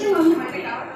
కష్టంగా ఉంది మళ్ళీ రావడం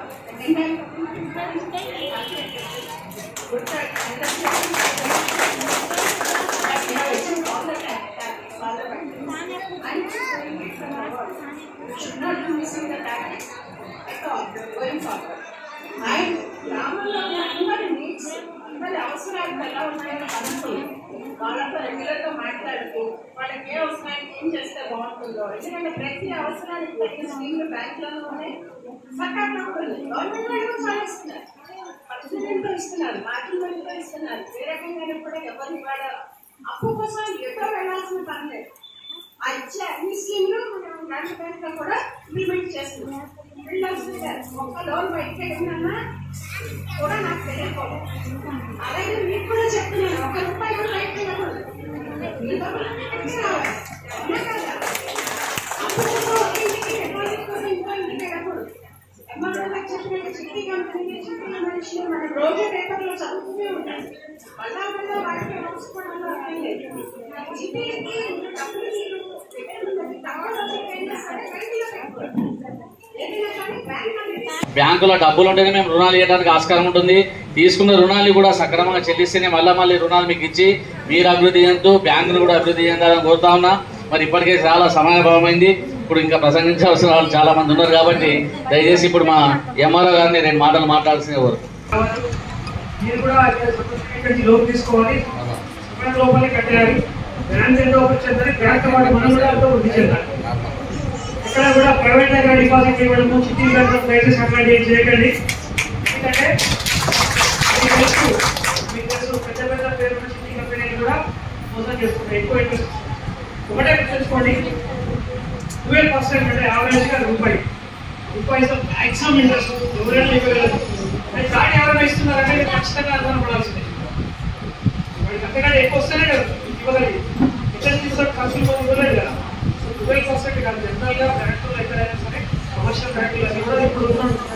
should not be missing the tactics at all going forward. And గ్రామంలో ఉన్న అందరి నీడ్స్ అందరి అవసరాలు ఎలా ఉన్నాయో కనుక్కొని వాళ్ళతో రెగ్యులర్గా మాట్లాడుతూ వాళ్ళకి ఏ అవసరానికి ఏం చేస్తే బాగుంటుందో ఎందుకంటే ప్రతి అవసరానికి ప్రతి స్కీమ్లు బ్యాంకులలో ఉన్నాయి సర్కార్లో కూడా ఉంది గవర్నమెంట్ వాళ్ళు కూడా చాలా ఇస్తున్నారు పద్దెనిమిదితో ఇస్తున్నారు మార్కెట్ ఇస్తున్నారు ఏ రకంగా కూడా ఎవరు ఇవాళ అప్పు కోసం ఎక్కడ వెళ్ళాల్సిన పని లేదు ఆ ఇచ్చే అన్ని స్కీమ్లు మనం రాష్ట్ర బ్యాంక్ లో కూడా ఇంప్లిమెంట్ చేస్తున్నాం వెళ్ళాల్సింది కాదు. ఒక్క లోన్ బయటకి వెళ్ళినా కూడా నాకు తెలియకపోదు అలాగే మీకు కూడా చెప్తున్నాను ఒక రూపాయి కూడా బయటకు వెళ్ళకూడదు మీ డబ్బులు ఇక్కడికే రావాలి అవునా కదా? అప్పు కోసం ఒక ఇంటికి డిపాజిట్ కోసం ఇంకో ఇంటికి వెళ్ళకూడదు ఎంఆర్ఓ గారు చెప్పినట్టు చిట్టి కంపెనీ చిట్టి మనిషి మనం రోజు పేపర్లో చదువుతూనే ఉంటాం మళ్ళా మళ్ళా వాటికి రాసుకోవడంలో అర్థం లేదు చిట్టీలకి డబ్బులు మీరు పెట్టిన కావాల్సిన సరే బ్యాంకులో పెట్టుకోండి ఏదైనా కానీ బ్యాంక్ అనేది బ్యాంకులో డబ్బులు ఉంటేనే మేము రుణాలు ఇవ్వడానికి ఆస్కారం ఉంటుంది తీసుకున్న రుణాలు కూడా సక్రమంగా చెల్లిస్తేనే మళ్ళీ మళ్ళీ రుణాలు మీకు ఇచ్చి మీరు అభివృద్ధి చెందుతూ బ్యాంకును కూడా అభివృద్ధి చెందాలని కోరుతా ఉన్నా మరి ఇప్పటికే చాలా సమయభావమైంది ఇప్పుడు ఇంకా ప్రసంగించవలసిన వాళ్ళు చాలా మంది ఉన్నారు కాబట్టి దయచేసి ఇప్పుడు మా ఎంఆర్ఓ గారిని రెండు మాటలు మాట్లాడాల్సిన కోరు మీరు కూడా ఇక్కడి నుంచి లోన్ తీసుకోవాలి సెకండ్ లోపలే కట్టేయాలి బ్యాంక్ ఎంతో వచ్చేసరి బ్యాంక్ వాటి మనం కూడా ఎంతో వృద్ధి చెందాలి ఎక్కడ కూడా ప్రైవేట్ దగ్గర డిపాజిట్ ఇవ్వడము చిట్టి బ్యాంక్ దయచేసి అట్లాంటి ఏం చేయకండి ఎందుకంటే మీకు తెలుసు మీకు తెలుసు పెద్ద పెద్ద పేరున్న చిట్టి కంపెనీలు కూడా మోసం చేస్తున్నాయి ఎక్కువ ఇంట్రెస్ట్ ఒకటే తెలుసుకోండి ట్వెల్వ్ పర్సెంట్ అంటే యావరేజ్గా రూపాయి రూపాయి మ్యాక్సిమం ఇంట్రెస్ట్ ఎవరైనా ఇవ్వగలరు అది దాటి ఎవరైనా ఇస్తున్నారంటే మీరు ఖచ్చితంగా అర్థం పడాల్సిందే వాడికి అంతకంటే ఎక్కువ వస్తేనే కదా ఇవ్వగలిగి ఇంట్రెస్ట్ తీసుకొని ఖర్చులు మనం ఇవ్వలేదు కదా సో ట్వెల్వ్ పర్సెంట్ కాదు జనరల్గా బ్యాంకులు ఎక్కడైనా సరే కమర్షియల్ బ్యాంకులు అది కూడా ఇప్పుడు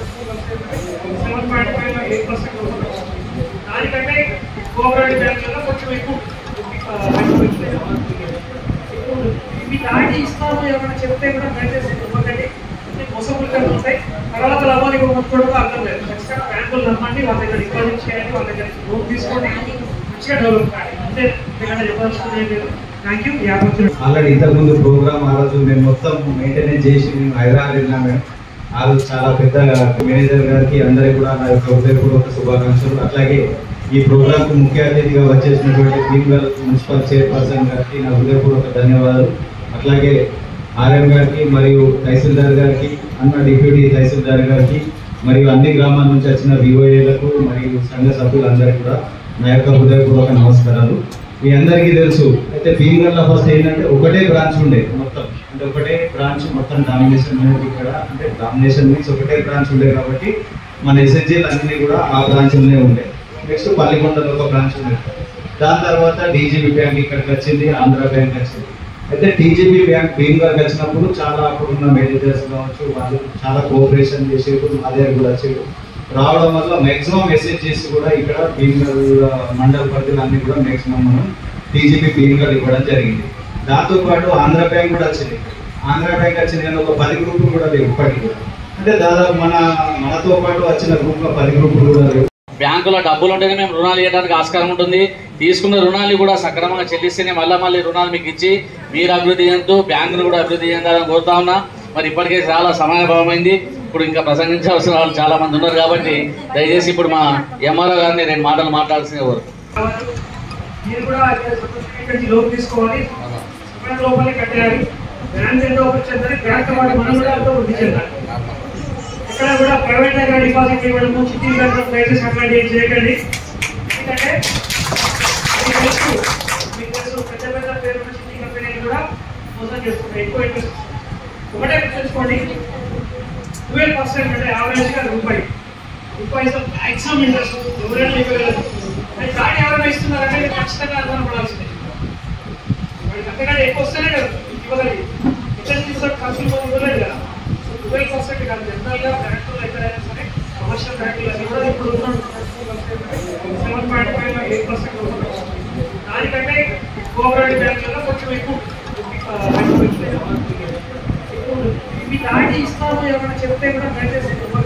seven point five eight percent దానికంటే కోఆపరేటివ్ బ్యాంకులలో కొంచెం ఎక్కువ ఆ, ఎక్కువ ఇస్తాయి. ఇప్పుడు ఇవి దాటి ఇస్తాము ఏమైనా చెప్తే కూడా దయచేసి ఇవ్వకండి మోసపూరితంగా ఉంటాయి తర్వాత లాభాలు ఇవ్వకపోవడం అర్థం లేదు ఖచ్చితంగా బ్యాంకులు నమ్మండి వాళ్ళ దగ్గర డిపాజిట్ చేయండి వాళ్ళ దగ్గర లోన్ తీసుకోండి మంచిగా డెవలప్ కావాలి అంతే ఇక్కడ చెప్పాల్సింది లేదు థ్యాంక్ యూ యాభై ఆల్రెడీ ఇంతకుముందు ప్రోగ్రామ్ ఆ రోజు మేము మొత్తం మెయింటెనెన్స్ చేసి మేము హైదరాబాద్ వెళ్ళినాం మేము ఆ రోజు చాలా పెద్ద మేనేజర్ గారికి అందరికీ కూడా నా యొక్క హృదయపూర్వక శుభాకాంక్షలు అట్లాగే ఈ ప్రోగ్రామ్ కు ముఖ్య అతిథిగా వచ్చేసినటువంటి భీమ్గల్ మున్సిపల్ చైర్పర్సన్ గారికి నా హృదయపూర్వక ధన్యవాదాలు అట్లాగే ఆర్ఎం గారికి మరియు తహసీల్దార్ గారికి అన్న డిప్యూటీ తహసీల్దార్ గారికి మరియు అన్ని గ్రామాల నుంచి వచ్చిన విఓఏలకు మరియు సంఘ సభ్యులందరికీ కూడా నా యొక్క హృదయపూర్వక నమస్కారాలు మీ అందరికీ తెలుసు అయితే భీమగల్లో ఫస్ట్ ఏంటంటే ఒకటే బ్రాంచ్ ఉండే మొత్తం అంటే ఒకటే బ్రాంచ్ మొత్తం డామినేషన్ అనేది ఇక్కడ అంటే డామినేషన్ మీన్స్ ఒకటే బ్రాంచ్ ఉండే కాబట్టి మన ఎస్ఎస్జీలు అన్ని కూడా ఆ బ్రాంచ్లోనే ఉండే నెక్స్ట్ పల్లికొండలో ఒక బ్రాంచ్ ఉంది దాని తర్వాత డీజీబీ బ్యాంక్ ఇక్కడికి వచ్చింది ఆంధ్ర బ్యాంక్ వచ్చింది అయితే టీజీబీ బ్యాంక్ భీమగల్కి వచ్చినప్పుడు చాలా అప్పుడున్న మేనేజర్స్ కావచ్చు వాళ్ళు చాలా కోఆపరేషన్ చేసేప్పుడు మా దగ్గర కూడా వచ్చేది రావడం వల్ల మాక్సిమం మెసేజెస్ కూడా ఇక్కడ భీమగల్ మండల పరిధిలో అన్ని కూడా మాక్సిమం మనం టీజీపీ భీమగల్ ఇవ్వడం జరిగింది దాంతో పాటు ఆంధ్ర బ్యాంక్ కూడా వచ్చింది ఆంధ్ర బ్యాంక్ వచ్చింది కానీ ఒక పది గ్రూపులు కూడా లేవు ఇప్పటికి కూడా అంటే దాదాపు మన మనతో పాటు వచ్చిన గ్రూప్ లో పది గ్రూపులు కూడా లేవు బ్యాంకులో డబ్బులు ఉంటేనే మేము రుణాలు ఇవ్వడానికి ఆస్కారం ఉంటుంది తీసుకున్న రుణాలు కూడా సక్రమంగా చెల్లిస్తేనే మళ్ళీ మళ్ళీ రుణాలు మీకు ఇచ్చి మీరు అభివృద్ధి చెందుతూ బ్యాంకును కూడా అభివృద్ధి చెందాలని కోరుతా ఉన్నా మరి ఇప్పటికే చాలా సమయభావమైంది ఇప్పుడు ఇంకా ప్రసంగించవలసిన వాళ్ళు చాలా మంది ఉన్నారు కాబట్టి దయచేసి ఇప్పుడు మా ఎంఆర్ఓ గారిని రెండు మాటలు మాట్లాడాల్సిన కోరు మీరు కూడా ఇక్కడి నుంచి లోన్ తీసుకోవాలి సెకండ్ లోపలే కట్టేయాలి బ్యాంక్ ఎంతో వచ్చేసరి బ్యాంక్ వాటి మనం కూడా ఎంతో వృద్ధి చెందాలి ఎక్కడ కూడా ప్రైవేట్ దగ్గర డిపాజిట్ ఇవ్వడము చిట్టి బ్యాంక్ దయచేసి అట్లాంటి ఏం చేయకండి ఎందుకంటే మీకు తెలుసు మీకు తెలుసు పెద్ద పెద్ద పేరున్న చిట్టి కంపెనీలు కూడా మోసం చేస్తున్నాయి ఎక్కువ ఇంట్రెస్ట్ ఒకటే తెలుసుకోండి ట్వెల్వ్ పర్సెంట్ అంటే యావరేజ్గా రూపాయి రూపాయి మ్యాక్సిమం ఇంట్రెస్ట్ ఎవరైనా ఇవ్వగలరు అది దాటి ఎవరైనా ఇస్తున్నారంటే మీరు ఖచ్చితంగా అర్థం పడాల్సిందే వాడికి అంతకంటే ఎక్కువ వస్తేనే కదా ఇవ్వగలిగి ఇంట్రెస్ట్ తీసుకొని ఖర్చులు మనం ఇవ్వలేదు కదా సో ట్వెల్వ్ పర్సెంట్ కాదు జనరల్గా బ్యాంకులు ఎక్కడైనా సరే కమర్షియల్ బ్యాంకులు అది కూడా ఇప్పుడు seven point five eight percent దానికంటే కోఆపరేటివ్ బ్యాంకులలో కొంచెం ఎక్కువ ఆ, ఎక్కువ ఇస్తాయి. ఇప్పుడు ఇవి దాటి ఇస్తాము ఏమైనా చెప్తే కూడా దయచేసి ఇవ్వకండి.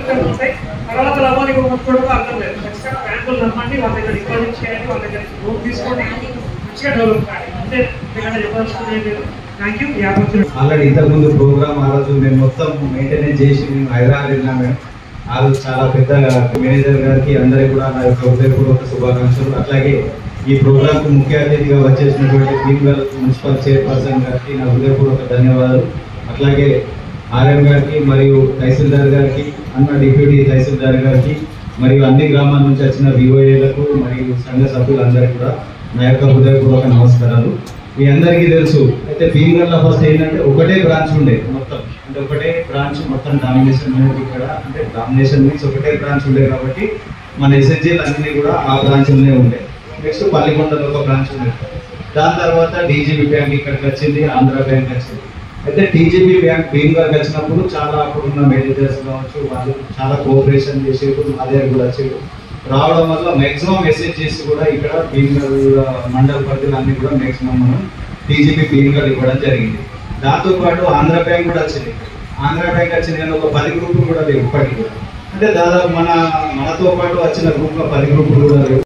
సూచనలు ఉంటాయి తర్వాత లాభాలు ఇవ్వకపోవడం అర్థం లేదు ఖచ్చితంగా బ్యాంకులు నమ్మండి వాళ్ళ దగ్గర డిపాజిట్ చేయండి వాళ్ళ దగ్గర లోన్ తీసుకోండి మంచిగా డెవలప్ కావాలి అంతే ఇక్కడ చెప్పాల్సింది లేదు థ్యాంక్ యూ ఈ ఆపర్చునిటీ ఆల్రెడీ ఇంతకుముందు ప్రోగ్రామ్ ఆ రోజు మేము మొత్తం మెయింటెనెన్స్ చేసి మేము హైదరాబాద్ వెళ్ళినాం మేము ఆ రోజు చాలా పెద్ద మేనేజర్ గారికి అందరికీ కూడా నా యొక్క హృదయపూర్వక శుభాకాంక్షలు అట్లాగే ఈ ప్రోగ్రామ్ కు ముఖ్య అతిథిగా వచ్చేసినటువంటి భీమ్గల్ మున్సిపల్ చైర్పర్సన్ గారికి నా హృదయపూర్వక ధన్యవాదాలు అట్లాగే ఆర్ఎం గారికి మరియు తహసీల్దార్ గారికి అన్న డిప్యూటీ తహసీల్దార్ గారికి మరియు అన్ని గ్రామాల నుంచి వచ్చిన విఓఏలకు మరియు సంఘ సభ్యులందరికీ కూడా నా యొక్క హృదయపూర్వక నమస్కారాలు మీ అందరికీ తెలుసు అయితే భీమగల్లో ఫస్ట్ ఏంటంటే ఒకటే బ్రాంచ్ ఉండే మొత్తం అంటే ఒకటే బ్రాంచ్ మొత్తం డామినేషన్ అనేది ఇక్కడ అంటే డామినేషన్ మీన్స్ ఒకటే బ్రాంచ్ ఉండే కాబట్టి మన ఎస్ఎస్జీలు అన్ని కూడా ఆ బ్రాంచ్లోనే ఉండే నెక్స్ట్ పల్లికొండలో ఒక బ్రాంచ్ ఉంది దాని తర్వాత డీజీబీ బ్యాంక్ ఇక్కడికి వచ్చింది ఆంధ్ర బ్యాంక్ వచ్చింది అయితే టీజీబీ బ్యాంక్ భీమగల్కి వచ్చినప్పుడు చాలా అప్పుడున్న మేనేజర్స్ కావచ్చు వాళ్ళు చాలా కోఆపరేషన్ చేసేప్పుడు మా దగ్గర కూడా వచ్చేది రావడం వల్ల మాక్సిమం మెసేజ్ చేసి కూడా ఇక్కడ భీమగల్ మండల పరిధిలో అన్ని కూడా మాక్సిమం మనం టీజీపీ భీమగల్ ఇవ్వడం జరిగింది దాంతో పాటు ఆంధ్ర బ్యాంక్ కూడా వచ్చింది ఆంధ్ర బ్యాంక్ వచ్చింది కానీ ఒక పది గ్రూపులు కూడా లేవు ఇప్పటికి కూడా అంటే దాదాపు మన మనతో పాటు వచ్చిన గ్రూప్ లో పది గ్రూపులు కూడా లేవు